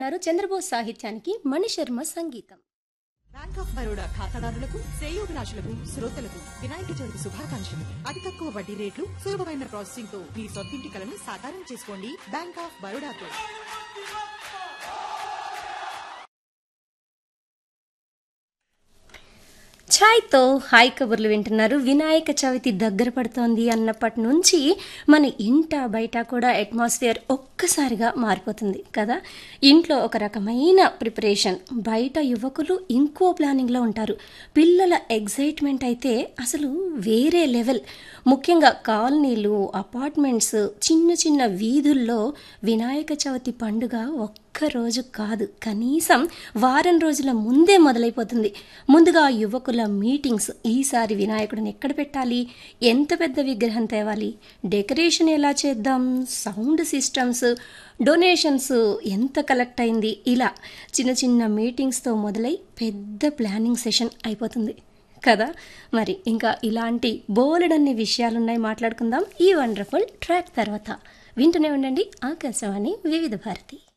అన్నారు చంద్రబోస్ సాహిత్యానికి మణిశర్మ సంగీతం బ్యాంక్ ఆఫ్ బరోడా ఖాతాదారులకు శ్రేయోభిలాషులకు శ్రోతలకు వినాయక చవితి శుభాకాంక్షలు అతి తక్కువ వడ్డీ రేట్లు సులభమైన ప్రాసెసింగ్ తో మీ సొంతింటి కలను సాకారం చేసుకోండి బ్యాంక్ ఆఫ్ బరోడాతో ఛాయ్తో హాయ్ కబుర్లు వింటున్నారు వినాయక చవితి దగ్గర పడుతోంది అన్నప్పటి నుంచి మన ఇంట బయట కూడా అట్మాస్ఫియర్ ఒక్కసారిగా మారిపోతుంది కదా ఇంట్లో ఒక రకమైన ప్రిపరేషన్ బయట యువకులు ఇంకో ప్లానింగ్లో ఉంటారు పిల్లల ఎగ్జైట్మెంట్ అయితే అసలు వేరే లెవెల్ ముఖ్యంగా కాలనీలు అపార్ట్మెంట్స్ చిన్న చిన్న వీధుల్లో వినాయక చవితి పండుగ ఒక్క రోజు కాదు కనీసం వారం రోజుల ముందే మొదలైపోతుంది ముందుగా యువకుల మీటింగ్స్ ఈసారి వినాయకుడిని ఎక్కడ పెట్టాలి ఎంత పెద్ద విగ్రహం తేవాలి డెకరేషన్ ఎలా చేద్దాం సౌండ్ సిస్టమ్స్ డొనేషన్స్ ఎంత కలెక్ట్ అయింది ఇలా చిన్న చిన్న మీటింగ్స్తో మొదలై పెద్ద ప్లానింగ్ సెషన్ అయిపోతుంది కదా మరి ఇంకా ఇలాంటి బోలెడన్ని విషయాలున్నాయి మాట్లాడుకుందాం ఈ వండర్ఫుల్ ట్రాక్ తర్వాత వింటూనే ఉండండి ఆకాశవాణి వివిధ భారతి